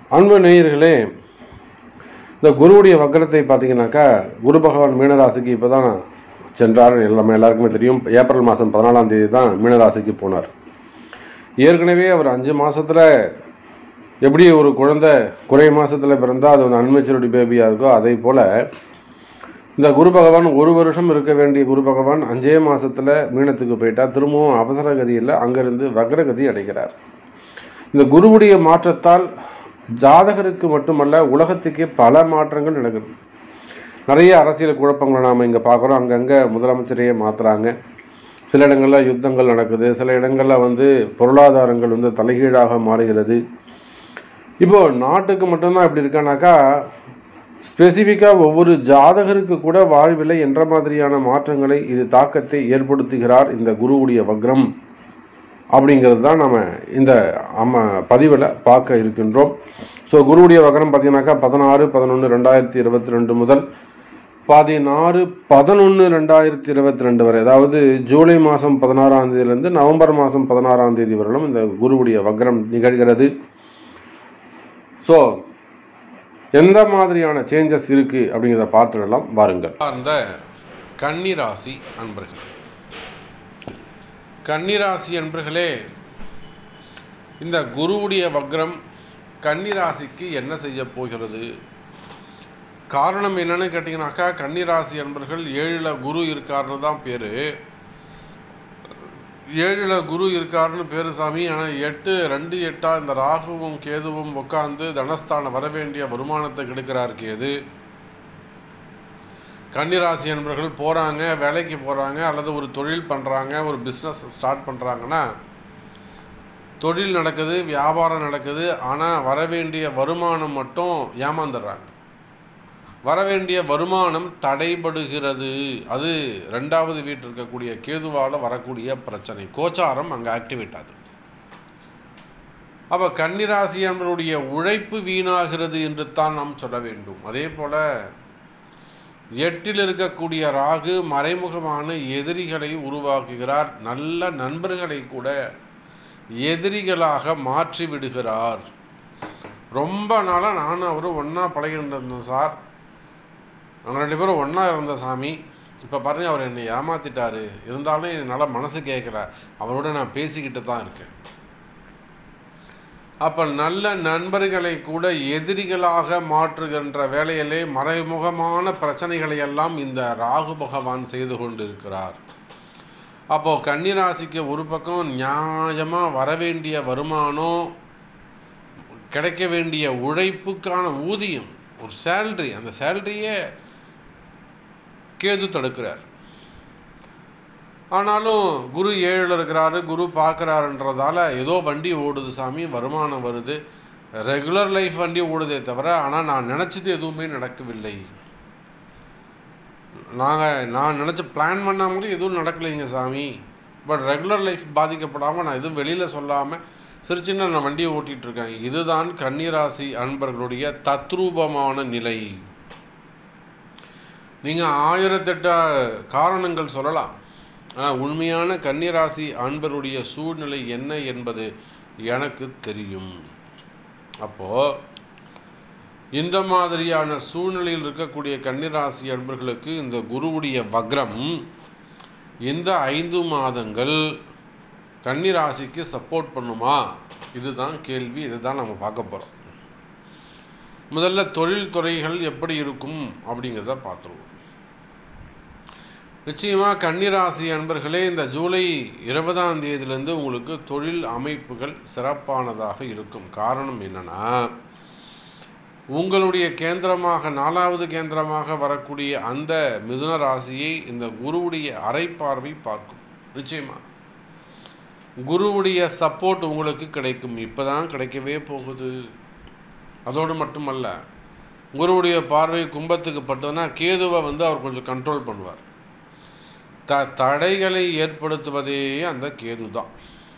அன்பு நேயர்களே இந்த குருவுடைய வக்கரத்தை பார்த்தீங்கன்னாக்கா குரு பகவான் மீனராசிக்கு இப்போ தான் சென்றார் எல்லாமே எல்லாருக்குமே தெரியும் ஏப்ரல் மாதம் பதினாலாம் தேதி தான் மீனராசிக்கு போனார் ஏற்கனவே அவர் அஞ்சு மாசத்துல எப்படி ஒரு குழந்தை குறை மாசத்துல பிறந்தால் அது வந்து அன்மெச்சூரிட்டி பேபியாக இருக்கோ அதே போல் இந்த குரு பகவான் ஒரு வருஷம் இருக்க வேண்டிய குரு பகவான் அஞ்சே மாசத்துல மீனத்துக்கு போயிட்டா திரும்பவும் அவசர கதியில் அங்கிருந்து வக்ரகதி அடைகிறார் இந்த குருவுடைய மாற்றத்தால் ஜாதகருக்கு மட்டுமல்ல உலகத்துக்கே பல மாற்றங்கள் நடக்குது நிறைய அரசியல் குழப்பங்களை நாம் இங்கே பார்க்குறோம் அங்கங்கே முதலமைச்சரையே மாற்றுறாங்க சில இடங்களில் யுத்தங்கள் நடக்குது சில இடங்களில் வந்து பொருளாதாரங்கள் வந்து தலைகீழாக மாறுகிறது இப்போ நாட்டுக்கு மட்டும்தான் இப்படி இருக்கானாக்கா ஸ்பெசிஃபிக்காக ஒவ்வொரு ஜாதகருக்கு கூட வாழ்வில் என்ற மாதிரியான மாற்றங்களை இது தாக்கத்தை ஏற்படுத்துகிறார் இந்த குருவுடைய வக்ரம் அப்படிங்கிறது தான் நம்ம இந்த அம்ம பதிவில் பார்க்க இருக்கின்றோம் ஸோ குருவுடைய வக்ரம் பார்த்தீங்கன்னாக்கா பதினாறு பதினொன்று ரெண்டாயிரத்தி இருபத்தி ரெண்டு முதல் பதினாறு பதினொன்று ரெண்டாயிரத்தி இருபத்தி ரெண்டு வரை அதாவது ஜூலை மாதம் பதினாறாம் தேதியிலேருந்து நவம்பர் மாதம் பதினாறாம் தேதி வரலும் இந்த குருவுடைய வக்ரம் நிகழ்கிறது ஸோ எந்த மாதிரியான சேஞ்சஸ் இருக்குது அப்படிங்கிறத பார்த்துடலாம் வாருங்கள் சார்ந்த கன்னிராசி அன்பர்கள் கன்னிராசி அன்பர்களே இந்த குருவுடைய வக்ரம் கன்னிராசிக்கு என்ன செய்ய போகிறது காரணம் என்னன்னு கேட்டிங்கனாக்கா கன்னிராசி அன்பர்கள் ஏழில் குரு இருக்காருன்னு தான் பேர் ஏழில் குரு இருக்காருன்னு பேர் சாமி ஆனால் எட்டு ரெண்டு எட்டா இந்த ராகுவும் கேதுவும் உட்காந்து தனஸ்தானம் வர வேண்டிய வருமானத்தை கெடுக்கிறார் கேது கன்னிராசி என்பவர்கள் போகிறாங்க வேலைக்கு போகிறாங்க அல்லது ஒரு தொழில் பண்ணுறாங்க ஒரு பிஸ்னஸ் ஸ்டார்ட் பண்ணுறாங்கன்னா தொழில் நடக்குது வியாபாரம் நடக்குது ஆனால் வரவேண்டிய வருமானம் மட்டும் ஏமாந்துடுறாங்க வரவேண்டிய வருமானம் தடைபடுகிறது அது ரெண்டாவது வீட்டில் இருக்கக்கூடிய கேதுவால் வரக்கூடிய பிரச்சனை கோச்சாரம் அங்கே ஆக்டிவேட் ஆகுது அப்போ கன்னிராசி என்பவருடைய உழைப்பு வீணாகிறது என்று தான் நாம் சொல்ல வேண்டும் அதே போல் எட்டில் இருக்கக்கூடிய ராகு மறைமுகமான எதிரிகளை உருவாக்குகிறார் நல்ல நண்பர்களை கூட எதிரிகளாக மாற்றி விடுகிறார் ரொம்ப நாளாக நானும் அவரும் ஒன்றா பழகிட்டு இருந்தோம் சார் நாங்கள் ரெண்டு பேரும் ஒன்றா இருந்த சாமி இப்போ பாருங்க அவர் என்னை ஏமாத்திட்டாரு இருந்தாலும் என்னால் மனசு கேட்கல அவரோட நான் பேசிக்கிட்டு தான் இருக்கேன் அப்போ நல்ல நண்பர்களை கூட எதிரிகளாக மாற்றுகின்ற வேலையிலே மறைமுகமான பிரச்சனைகளை எல்லாம் இந்த ராகு பகவான் செய்து கொண்டிருக்கிறார் அப்போது கன்னிராசிக்கு ஒரு பக்கம் நியாயமாக வரவேண்டிய வருமானம் கிடைக்க வேண்டிய உழைப்புக்கான ஊதியம் ஒரு சேல்ரி அந்த சேல்ரியே கேது தடுக்கிறார் ஆனாலும் குரு ஏழில் இருக்கிறாரு குரு பார்க்குறாருன்றதால ஏதோ வண்டி ஓடுது சாமி வருமானம் வருது ரெகுலர் லைஃப் வண்டி ஓடுதே தவிர ஆனால் நான் நினச்சது எதுவுமே நடக்கவில்லை நாங்கள் நான் நினச்ச பிளான் பண்ணாமலே எதுவும் நடக்கலைங்க சாமி பட் ரெகுலர் லைஃப் பாதிக்கப்படாமல் நான் எதுவும் வெளியில் சொல்லாமல் சிறு சின்ன நான் வண்டியை ஓட்டிகிட்டு இருக்கேன் இதுதான் கன்னிராசி அன்பர்களுடைய தத்ரூபமான நிலை நீங்கள் ஆயிரத்தெட்டு காரணங்கள் சொல்லலாம் ஆனால் உண்மையான கன்னிராசி அன்பருடைய சூழ்நிலை என்ன என்பது எனக்கு தெரியும் அப்போது இந்த மாதிரியான சூழ்நிலையில் இருக்கக்கூடிய கன்னிராசி அன்பர்களுக்கு இந்த குருவுடைய வக்ரம் இந்த ஐந்து மாதங்கள் கன்னிராசிக்கு சப்போர்ட் பண்ணுமா இதுதான் கேள்வி இதுதான் நம்ம பார்க்க போகிறோம் முதல்ல தொழில் துறைகள் எப்படி இருக்கும் அப்படிங்கிறத பார்த்துருவோம் நிச்சயமாக கன்னிராசி அன்பர்களே இந்த ஜூலை இருபதாம் தேதியிலேருந்து உங்களுக்கு தொழில் அமைப்புகள் சிறப்பானதாக இருக்கும் காரணம் என்னென்னா உங்களுடைய கேந்திரமாக நாலாவது கேந்திரமாக வரக்கூடிய அந்த மிதுன ராசியை இந்த குருவுடைய அரைப்பார்வை பார்க்கும் நிச்சயமாக குருவுடைய சப்போர்ட் உங்களுக்கு கிடைக்கும் இப்போ தான் கிடைக்கவே போகுது அதோடு மட்டுமல்ல குருவுடைய பார்வை கும்பத்துக்கு பட்டதுன்னா கேதுவை வந்து அவர் கொஞ்சம் கண்ட்ரோல் பண்ணுவார் த தடைகளை ஏற்படுத்துவதே அந்த கேது தான்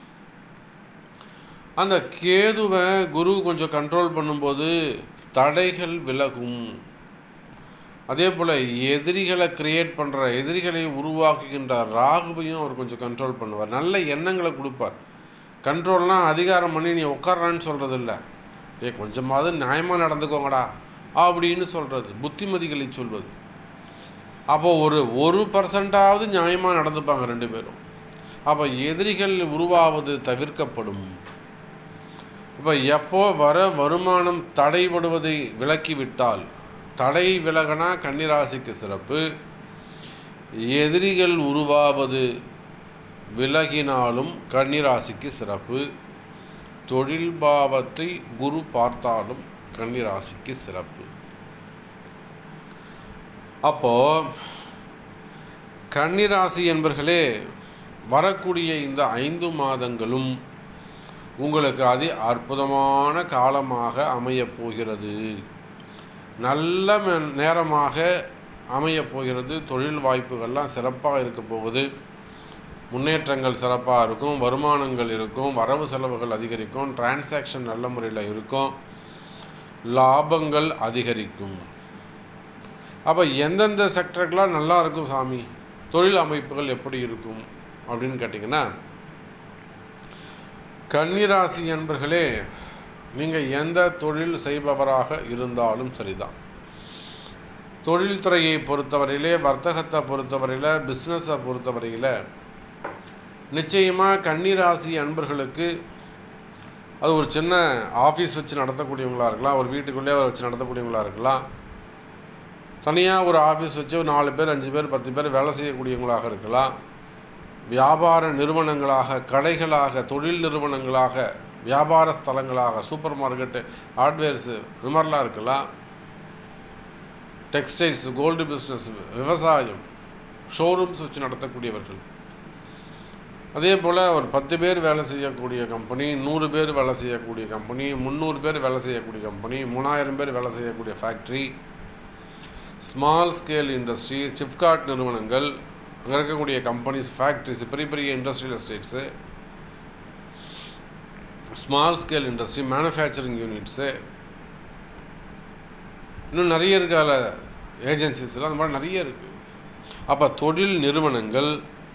அந்த கேதுவை குரு கொஞ்சம் கண்ட்ரோல் பண்ணும்போது தடைகள் விலகும் அதே போல் எதிரிகளை கிரியேட் பண்ணுற எதிரிகளை உருவாக்குகின்ற ராகுவையும் அவர் கொஞ்சம் கண்ட்ரோல் பண்ணுவார் நல்ல எண்ணங்களை கொடுப்பார் கண்ட்ரோல்னால் அதிகாரம் பண்ணி நீ உட்கார்றான்னு சொல்கிறது இல்லை ஏ கொஞ்சமாவது நியாயமாக நடந்துக்கோங்கடா அப்படின்னு சொல்கிறது புத்திமதிகளை சொல்வது அப்போ ஒரு ஒரு பர்சன்டாவது நியாயமாக நடந்துப்பாங்க ரெண்டு பேரும் அப்போ எதிரிகள் உருவாவது தவிர்க்கப்படும் இப்போ எப்போ வர வருமானம் தடைபடுவதை விலக்கிவிட்டால் தடை விலகனா கன்னிராசிக்கு சிறப்பு எதிரிகள் உருவாவது விலகினாலும் கன்னிராசிக்கு சிறப்பு தொழில் பாவத்தை குரு பார்த்தாலும் கன்னிராசிக்கு சிறப்பு அப்போ கன்னிராசி என்பர்களே வரக்கூடிய இந்த ஐந்து மாதங்களும் உங்களுக்கு அதி அற்புதமான காலமாக அமையப் போகிறது நல்ல மெ- நேரமாக அமையப் போகிறது தொழில் வாய்ப்புகள்லாம் சிறப்பாக இருக்க போகுது முன்னேற்றங்கள் சிறப்பாக இருக்கும் வருமானங்கள் இருக்கும் வரவு செலவுகள் அதிகரிக்கும் டிரான்சாக்ஷன் நல்ல முறையில் இருக்கும் லாபங்கள் அதிகரிக்கும் அப்போ எந்தெந்த செக்டர்களாக நல்லா இருக்கும் சாமி தொழில் அமைப்புகள் எப்படி இருக்கும் அப்படின்னு கேட்டிங்கன்னா கன்னிராசி என்பர்களே நீங்கள் எந்த தொழில் செய்பவராக இருந்தாலும் சரிதான் தொழில்துறையை பொறுத்தவரையிலே வர்த்தகத்தை பொறுத்தவரையில் பிஸ்னஸை பொறுத்தவரையில் நிச்சயமாக கன்னிராசி அன்பர்களுக்கு அது ஒரு சின்ன ஆஃபீஸ் வச்சு நடத்தக்கூடியவங்களா இருக்கலாம் ஒரு வீட்டுக்குள்ளேயே வச்சு நடத்தக்கூடியவங்களா இருக்கலாம் தனியாக ஒரு ஆஃபீஸ் வச்சு ஒரு நாலு பேர் அஞ்சு பேர் பத்து பேர் வேலை செய்யக்கூடியவங்களாக இருக்கலாம் வியாபார நிறுவனங்களாக கடைகளாக தொழில் நிறுவனங்களாக வியாபார ஸ்தலங்களாக சூப்பர் மார்க்கெட்டு ஹார்ட்வேர்ஸு இது மாதிரிலாம் இருக்கலாம் டெக்ஸ்டைல்ஸ் கோல்டு பிஸ்னஸ் விவசாயம் ஷோரூம்ஸ் வச்சு நடத்தக்கூடியவர்கள் அதே போல் ஒரு பத்து பேர் வேலை செய்யக்கூடிய கம்பெனி நூறு பேர் வேலை செய்யக்கூடிய கம்பெனி முந்நூறு பேர் வேலை செய்யக்கூடிய கம்பெனி மூணாயிரம் பேர் வேலை செய்யக்கூடிய factory small scale industry SIPCOT நிறுவனங்கள் அங்கே இருக்கக்கூடிய கம்பெனிஸ் ஃபேக்ட்ரிஸ் பெரிய பெரிய industrial estates small scale industry manufacturing units இன்னும் நிறைய இருக்கால ஏஜென்சிஸ்லாம் அந்த மாதிரி நிறைய இருக்குது அப்போ தொழில் நிறுவனங்கள்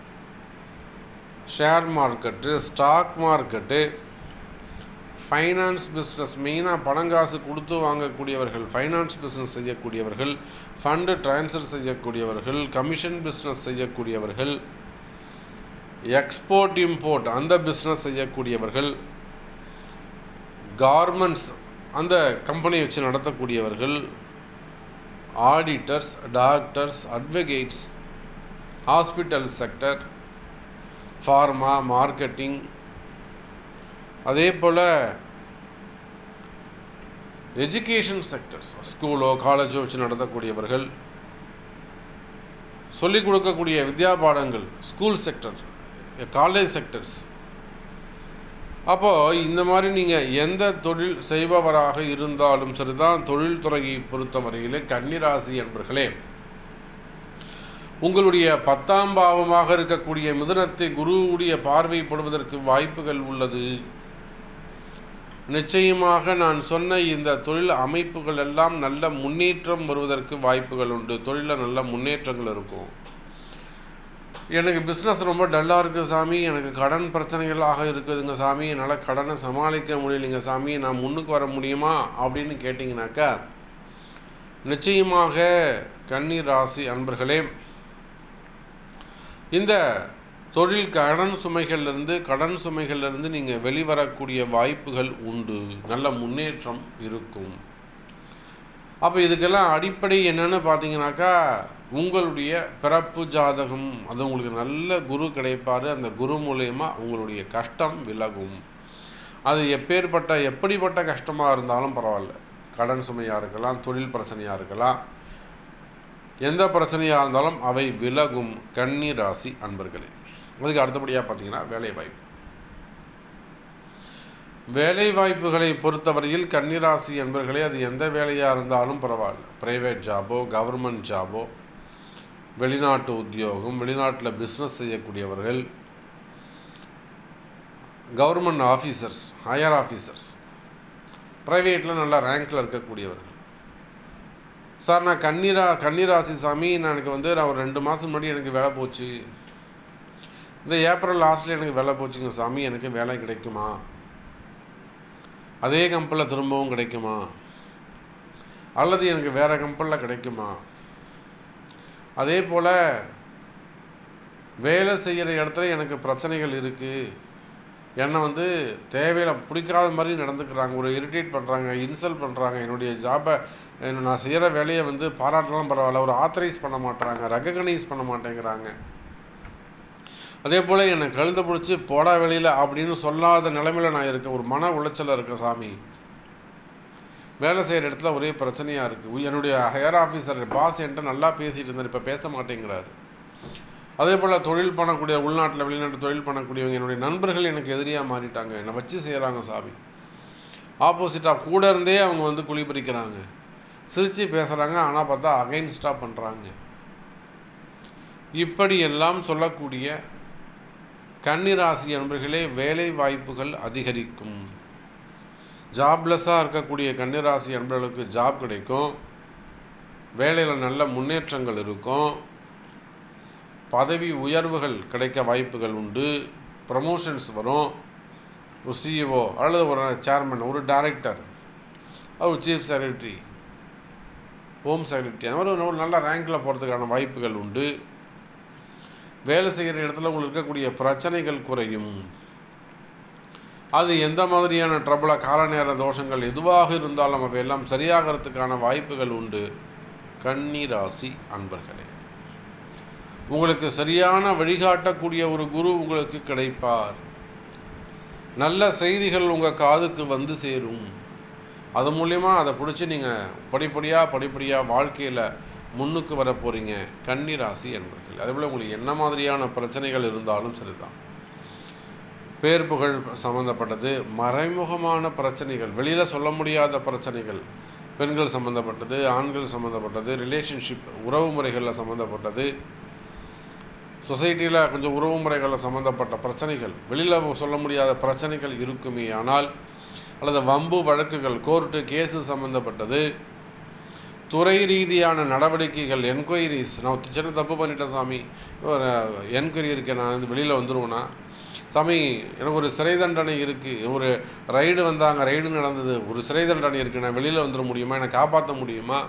share market stock market finance business மெயினாக பணங்காசு கொடுத்து வாங்கக்கூடியவர்கள் ஃபைனான்ஸ் பிஸ்னஸ் செய்யக்கூடியவர்கள் ஃபண்டு ட்ரான்ஸ்ஃபர் செய்யக்கூடியவர்கள் கமிஷன் பிஸ்னஸ் செய்யக்கூடியவர்கள் எக்ஸ்போர்ட் இம்போர்ட் அந்த பிஸ்னஸ் செய்யக்கூடியவர்கள் கார்மெண்ட்ஸ் அந்த கம்பெனி வச்சு நடத்தக்கூடியவர்கள் auditors doctors advocates hospital sector pharma marketing அதே போல் எஜுகேஷன் செக்டர்ஸ் ஸ்கூலோ காலேஜோ வச்சு நடத்தக்கூடியவர்கள் சொல்லிக் கொடுக்கக்கூடிய வித்யா பாடங்கள் ஸ்கூல் செக்டர் காலேஜ் செக்டர்ஸ் அப்போது இந்த மாதிரி நீங்கள் எந்த தொழில் செய்பவராக இருந்தாலும் சரிதான் தொழில்துறையை பொறுத்தவரையிலே கன்னிராசி என்பர்களே உங்களுடைய பத்தாம் பாவமாக இருக்கக்கூடிய மிதுனத்தை குருவுடைய பார்வைப்படுவதற்கு வாய்ப்புகள் உள்ளது நிச்சயமாக நான் சொன்ன இந்த தொழில் அமைப்புகள் எல்லாம் நல்ல முன்னேற்றம் வருவதற்கு வாய்ப்புகள் உண்டு தொழிலில் நல்ல முன்னேற்றங்கள் இருக்கும் எனக்கு பிஸ்னஸ் ரொம்ப டல்லாக இருக்குது சாமி எனக்கு கடன் பிரச்சனைகளாக இருக்குதுங்க சாமி என்னால் கடனை சமாளிக்க முடியலைங்க சாமி நான் முன்னுக்கு வர முடியுமா அப்படின்னு கேட்டிங்கனாக்கா நிச்சயமாக கன்னி ராசி அன்பர்களே இந்த தொழில் கடன் சுமைகள்லேருந்து கடன் சுமைகள்லேருந்து நீங்கள் வெளிவரக்கூடிய வாய்ப்புகள் உண்டு நல்ல முன்னேற்றம் இருக்கும் அப்போ இதுக்கெல்லாம் அடிப்படை என்னென்னு பார்த்தீங்கன்னாக்கா உங்களுடைய பிறப்பு ஜாதகம் அது உங்களுக்கு நல்ல குரு கிடைப்பார் அந்த குரு மூலயமா உங்களுடைய கஷ்டம் விலகும் அது எப்பேற்பட்ட எப்படிப்பட்ட கஷ்டமாக இருந்தாலும் பரவாயில்ல கடன் சுமையாக இருக்கலாம் தொழில் பிரச்சனையாக இருக்கலாம் எந்த பிரச்சனையாக இருந்தாலும் அவை விலகும் கன்னி ராசி அன்பர்களே அதுக்கு அடுத்தபடியாக பார்த்தீங்கன்னா வேலை வாய்ப்பு வேலை வாய்ப்புகளை பொறுத்தவரையில் கன்னிராசி என்பர்களே அது எந்த வேலையாக இருந்தாலும் பரவாயில்ல ப்ரைவேட் ஜாபோ கவர்மெண்ட் ஜாபோ வெளிநாட்டு உத்தியோகம் வெளிநாட்டில் பிஸ்னஸ் செய்யக்கூடியவர்கள் கவர்மெண்ட் ஆஃபீஸர்ஸ் ஹையர் ஆஃபீஸர்ஸ் ப்ரைவேட்டில் நல்ல ரேங்க்கில் இருக்கக்கூடியவர்கள் சார் நான் கன்னிரா கன்னிராசி சாமி நான் எனக்கு வந்து நான் ஒரு ரெண்டு மாதம் முன்னாடி எனக்கு வேலை போச்சு இந்த ஏப்ரல் லாஸ்ட்டில் எனக்கு வேலை போச்சுங்க சாமி எனக்கு வேலை கிடைக்குமா அதே கம்பெனியில் திரும்பவும் கிடைக்குமா அல்லது எனக்கு வேறு கம்பெனியில் கிடைக்குமா அதே போல் வேலை செய்கிற இடத்துல எனக்கு பிரச்சனைகள் இருக்குது என்னை வந்து தேவையில்ல பிடிக்காத மாதிரி நடந்துக்கிறாங்க ஒரு இரிட்டேட் பண்ணுறாங்க இன்சல்ட் பண்ணுறாங்க என்னுடைய ஜாபை நான் செய்கிற வேலையை வந்து பாராட்டலாம் பரவாயில்ல ஒரு ஆத்தரைஸ் பண்ண மாட்டாங்க ரெக்கக்னைஸ் பண்ண மாட்டேங்கிறாங்க அதே போல் என்னை கழுத பிடிச்சி போடா வெளியில் அப்படின்னு சொல்லாத நிலைமையில் நான் இருக்கேன் ஒரு மன உளைச்சலில் இருக்கேன் சாமி வேலை செய்கிற இடத்துல ஒரே பிரச்சனையாக இருக்குது என்னுடைய ஹையர் ஆஃபீஸர் பாஸ் என்கிட்ட நல்லா பேசிகிட்டு இருந்தார் இப்போ பேச மாட்டேங்கிறாரு அதே போல் தொழில் பண்ணக்கூடிய உள்நாட்டில் வெளிநாட்டு தொழில் பண்ணக்கூடியவங்க என்னுடைய நண்பர்கள் எனக்கு எதிரியாக மாறிட்டாங்க என்னை வச்சு செய்கிறாங்க சாமி ஆப்போசிட்டாக கூட இருந்தே அவங்க வந்து குழி பறிக்கிறாங்க சிரித்து பேசுகிறாங்க ஆனால் பார்த்தா அகைன்ஸ்டாக பண்ணுறாங்க இப்படியெல்லாம் சொல்லக்கூடிய கன்னிராசி அன்பர்களே வேலை வாய்ப்புகள் அதிகரிக்கும் ஜாப்லெஸ்ஸாக இருக்கக்கூடிய கன்னிராசி அன்பர்களுக்கு ஜாப் கிடைக்கும் வேலையில் நல்ல முன்னேற்றங்கள் இருக்கும் பதவி உயர்வுகள் கிடைக்க வாய்ப்புகள் உண்டு ப்ரமோஷன்ஸ் வரும் ஒரு சிஇஓ அல்லது ஒரு சேர்மன் ஒரு டைரக்டர் ஒரு சீஃப் செக்ரட்டரி ஹோம் செக்ரட்டரி அந்த மாதிரி ஒரு ஒரு நல்ல ரேங்கில் போகிறதுக்கான வாய்ப்புகள் உண்டு வேலை செய்கிற இடத்துல உங்களுக்கு இருக்கக்கூடிய பிரச்சனைகள் குறையும் அது எந்த மாதிரியான ட்ரபிளாக கால நேர தோஷங்கள் எதுவாக இருந்தாலும் அவையெல்லாம் சரியாகிறதுக்கான வாய்ப்புகள் உண்டு கன்னி ராசி அன்பர்களே உங்களுக்கு சரியான வழிகாட்டக்கூடிய ஒரு குரு உங்களுக்கு கிடைப்பார் நல்ல செய்திகள் உங்கள் காதுக்கு வந்து சேரும் அது மூலயமா அதை பிடிச்சி நீங்கள் படிப்படியாக படிப்படியாக வாழ்க்கையில் முன்னுக்கு வர போகிறீங்க கன்னி ராசி என்பர்கள் அதேபோல் உங்களுக்கு என்ன மாதிரியான பிரச்சனைகள் இருந்தாலும் சரிதான் பேர் புகழ் சம்மந்தப்பட்டது மறைமுகமான பிரச்சனைகள் வெளியில் சொல்ல முடியாத பிரச்சனைகள் பெண்கள் சம்மந்தப்பட்டது ஆண்கள் சம்மந்தப்பட்டது ரிலேஷன்ஷிப் உறவு முறைகளில் சம்மந்தப்பட்டது சொசைட்டியில் கொஞ்சம் உறவு முறைகளில் சம்மந்தப்பட்ட பிரச்சனைகள் வெளியில் சொல்ல முடியாத பிரச்சனைகள் இருக்குமே ஆனால் அல்லது வம்பு வழக்குகள் கோர்ட்டு கேஸு சம்மந்தப்பட்டது துறை ரீதியான நடவடிக்கைகள் என்கொயரிஸ் நான் சின்ன தப்பு பண்ணிட்டேன் சாமி ஒரு என்கொயரி இருக்கேன் நான் வந்து வெளியில் வந்துடுவேனா சாமி எனக்கு ஒரு சிறை தண்டனை இருக்குது ஒரு ரைடு வந்தாங்க ரைடு நடந்தது ஒரு சிறை தண்டனை இருக்குது நான் வெளியில் வந்துட முடியுமா என்னை காப்பாற்ற முடியுமா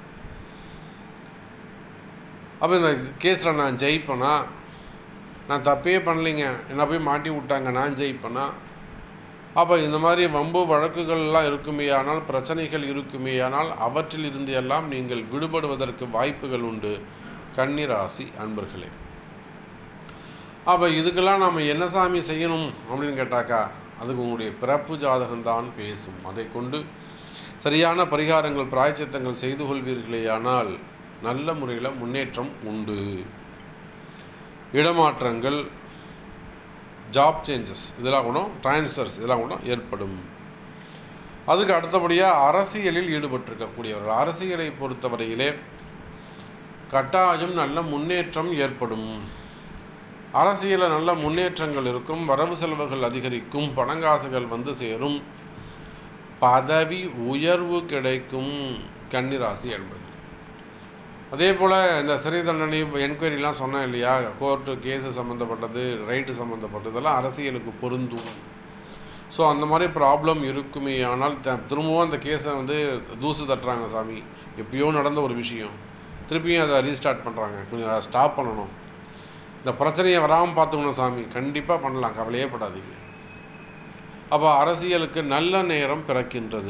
அப்போ இந்த கேஸில் நான் ஜெயிப்பேனா நான் தப்பே பண்ணலைங்க என்ன போய் மாட்டி விட்டாங்க நான் ஜெயிப்பேனா அப்போ இந்த மாதிரி வம்பு வழக்குகள்லாம் இருக்குமே ஆனால் பிரச்சனைகள் இருக்குமே ஆனால் அவற்றில் இருந்து எல்லாம் நீங்கள் விடுபடுவதற்கு வாய்ப்புகள் உண்டு கன்னிராசி அன்பர்களே அப்போ இதுக்கெல்லாம் நாம் என்ன சாமி செய்யணும் அப்படின்னு கேட்டாக்கா அதுக்கு உங்களுடைய பிறப்பு ஜாதகம்தான் பேசும் அதை கொண்டு சரியான பரிகாரங்கள் பிராய்ச்சித்தங்கள் செய்து கொள்வீர்களேயானால் நல்ல முறையில் முன்னேற்றம் உண்டு இடமாற்றங்கள் ஜாப் சேஞ்சஸ் இதெல்லாம் கூட டிரான்ஸ்ஃபர்ஸ் இதெல்லாம் கூட ஏற்படும் அதுக்கு அடுத்தபடியாக அரசியலில் ஈடுபட்டிருக்கக்கூடியவர்கள் அரசியலை பொறுத்தவரையிலே கட்டாயம் நல்ல முன்னேற்றம் ஏற்படும் அரசியலில் நல்ல முன்னேற்றங்கள் இருக்கும் வரவு செலவுகள் அதிகரிக்கும் பணங்காசுகள் வந்து சேரும் பதவி உயர்வு கிடைக்கும் கன்னிராசி என்பது அதே போல் இந்த சிறை தண்டனை என்கொயரிலாம் சொன்னேன் இல்லையா கோர்ட்டு கேஸு சம்மந்தப்பட்டது ரைட்டு சம்மந்தப்பட்டது இதெல்லாம் அரசியலுக்கு பொருந்தும் ஸோ அந்த மாதிரி ப்ராப்ளம் இருக்குமே ஆனால் த திரும்பவும் அந்த கேஸை வந்து தூசு தட்டுறாங்க சாமி எப்பயோ நடந்த ஒரு விஷயம் திருப்பியும் அதை ரீஸ்டார்ட் பண்ணுறாங்க கொஞ்சம் அதை ஸ்டாப் பண்ணணும் இந்த பிரச்சனையை வராமல் பார்த்துக்கணும் சாமி கண்டிப்பாக பண்ணலாம் கவலையே படாதீங்க அப்போ அரசியலுக்கு நல்ல நேரம் பிறக்கின்றது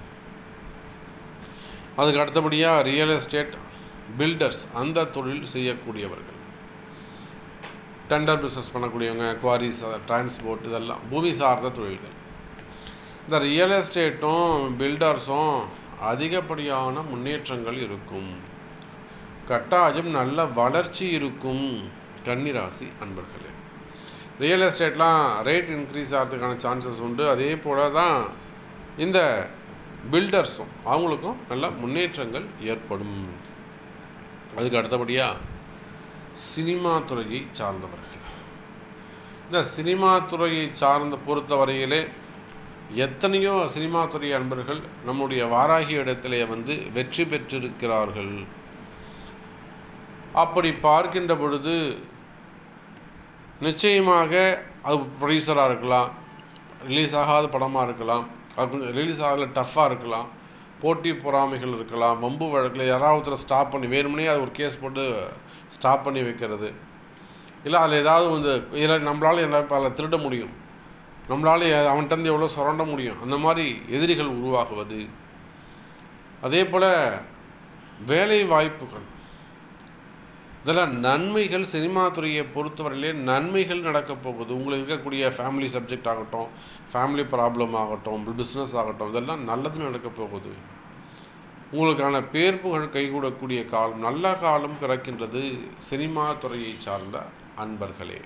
அதுக்கு அடுத்தபடியாக ரியல் எஸ்டேட் பில்டர்ஸ் அந்த தொழில் செய்யக்கூடியவர்கள் டெண்டர் பிஸ்னஸ் பண்ணக்கூடியவங்க குவாரிஸ் டிரான்ஸ்போர்ட் இதெல்லாம் பூமி சார்ந்த தொழில்கள் இந்த ரியல் எஸ்டேட்டும் பில்டர்ஸும் அதிகப்படியான முன்னேற்றங்கள் இருக்கும் கட்டாயம் நல்ல வளர்ச்சி இருக்கும் கன்னிராசி அன்பர்களே ரியல் எஸ்டேட்லாம் ரேட் இன்க்ரீஸ் ஆகிறதுக்கான சான்சஸ் உண்டு அதே போல தான் இந்த பில்டர்ஸும் அவங்களுக்கும் நல்ல முன்னேற்றங்கள் ஏற்படும் அதுக்கு அடுத்தபடியாக சினிமா துறையை சார்ந்தவர்கள் இந்த சினிமா துறையை சார்ந்த பொறுத்தவரையிலே எத்தனையோ சினிமா துறை அன்பர்கள் நம்முடைய வாராகி இடத்திலே வந்து வெற்றி பெற்றிருக்கிறார்கள் அப்படி பார்க்கின்ற பொழுது நிச்சயமாக அது ப்ரொடியூசராக இருக்கலாம் ரிலீஸ் ஆகாத படமாக இருக்கலாம் அது கொஞ்சம் ரிலீஸ் ஆகல டஃப்பாக இருக்கலாம் போட்டி பொறாமைகள் இருக்கலாம் வம்பு வழக்கில் யாராவது ஒருத்தரை ஸ்டாப் பண்ணி வேணும்னே அது ஒரு கேஸ் போட்டு ஸ்டாப் பண்ணி வைக்கிறது இல்லை அதில் ஏதாவது வந்து இதில் நம்மளால என்ன அதில் திருட முடியும் நம்மளால அவன்கிட்ட எவ்வளோ சுரண்ட முடியும் அந்த மாதிரி எதிரிகள் உருவாகுவது அதே போல் வேலை வாய்ப்புகள் இதெல்லாம் நன்மைகள் சினிமா துறையை பொறுத்தவரையிலே நன்மைகள் நடக்கப் போகுது உங்களுக்கு இருக்கக்கூடிய ஃபேமிலி சப்ஜெக்ட் ஆகட்டும் ஃபேமிலி ப்ராப்ளம் ஆகட்டும் பிஸ்னஸ் ஆகட்டும் இதெல்லாம் நல்லது நடக்கப் போகுது உங்களுக்கான பேர்ப்புகள் கைகூடக்கூடிய காலம் நல்ல காலம் பிறக்கின்றது சினிமா துறையை சார்ந்த அன்பர்களே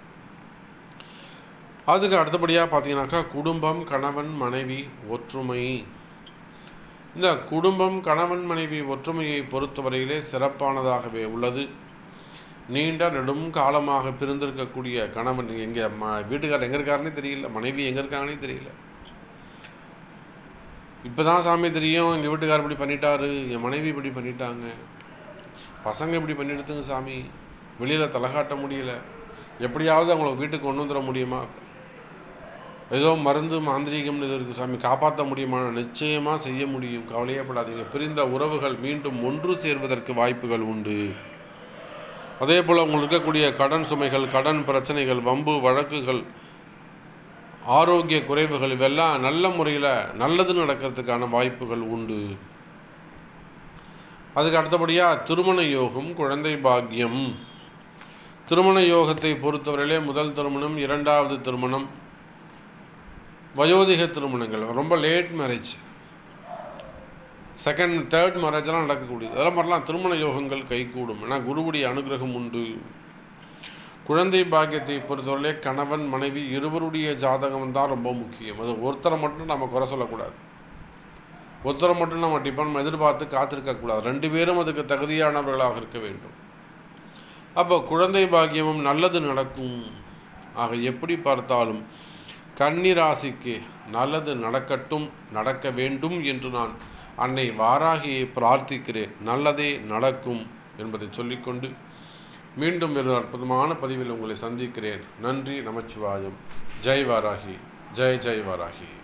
அதுக்கு அடுத்தபடியாக பார்த்தீங்கன்னாக்கா குடும்பம் கணவன் மனைவி ஒற்றுமை இந்த குடும்பம் கணவன் மனைவி ஒற்றுமையை பொறுத்தவரையிலே சிறப்பானதாகவே உள்ளது நீண்ட நெடும் காலமாக பிரிந்திருக்கக்கூடிய கணவன் எங்கே ம வீட்டுக்காரர் எங்கே இருக்காருன்னே தெரியல மனைவி எங்கே இருக்காங்கன்னே தெரியல இப்போ தான் சாமி தெரியும் எங்கள் வீட்டுக்காரர் இப்படி பண்ணிட்டாரு என் மனைவி இப்படி பண்ணிட்டாங்க பசங்க இப்படி பண்ணிடுதுங்க சாமி வெளியில் தலகாட்ட முடியல எப்படியாவது அவங்கள வீட்டுக்கு கொண்டு வந்துட முடியுமா ஏதோ மருந்து மாந்திரீகம்னு இது இருக்குது சாமி காப்பாற்ற முடியுமா நிச்சயமாக செய்ய முடியும் கவலையப்படாதீங்க பிரிந்த உறவுகள் மீண்டும் ஒன்று சேர்வதற்கு வாய்ப்புகள் உண்டு அதே போல் உங்களுக்கு இருக்கக்கூடிய கடன் சுமைகள் கடன் பிரச்சனைகள் வம்பு வழக்குகள் ஆரோக்கிய குறைவுகள் இவெல்லாம் நல்ல முறையில் நல்லது நடக்கிறதுக்கான வாய்ப்புகள் உண்டு அதுக்கு அடுத்தபடியாக திருமண யோகம் குழந்தை பாக்கியம் திருமண யோகத்தை பொறுத்தவரையிலே முதல் திருமணம் இரண்டாவது திருமணம் வயோதிக திருமணங்கள் ரொம்ப லேட் மேரேஜ் செகண்ட் தேர்ட் மேரேஜெல்லாம் நடக்கக்கூடியது அதெல்லாம் மாதிரிலாம் திருமண யோகங்கள் கைகூடும் ஏன்னா குருவுடைய அனுகிரகம் உண்டு குழந்தை பாக்கியத்தை பொறுத்தவரையிலே கணவன் மனைவி இருவருடைய ஜாதகம் தான் ரொம்ப முக்கியம் அது ஒருத்தரை மட்டும் நம்ம குறை சொல்லக்கூடாது ஒருத்தரை மட்டும் நம்ம டிபெண்ட் எதிர்பார்த்து காத்திருக்கக்கூடாது ரெண்டு பேரும் அதுக்கு தகுதியானவர்களாக இருக்க வேண்டும் அப்போ குழந்தை பாக்கியமும் நல்லது நடக்கும் ஆக எப்படி பார்த்தாலும் கன்னிராசிக்கு நல்லது நடக்கட்டும் நடக்க வேண்டும் என்று நான் அன்னை வாராகியை பிரார்த்திக்கிறேன் நல்லதே நடக்கும் என்பதை சொல்லிக்கொண்டு மீண்டும் ஒரு அற்புதமான பதிவில் உங்களை சந்திக்கிறேன் நன்றி நமச்சிவாயம் ஜெய் வாராகி ஜெய் ஜெய் வாராகி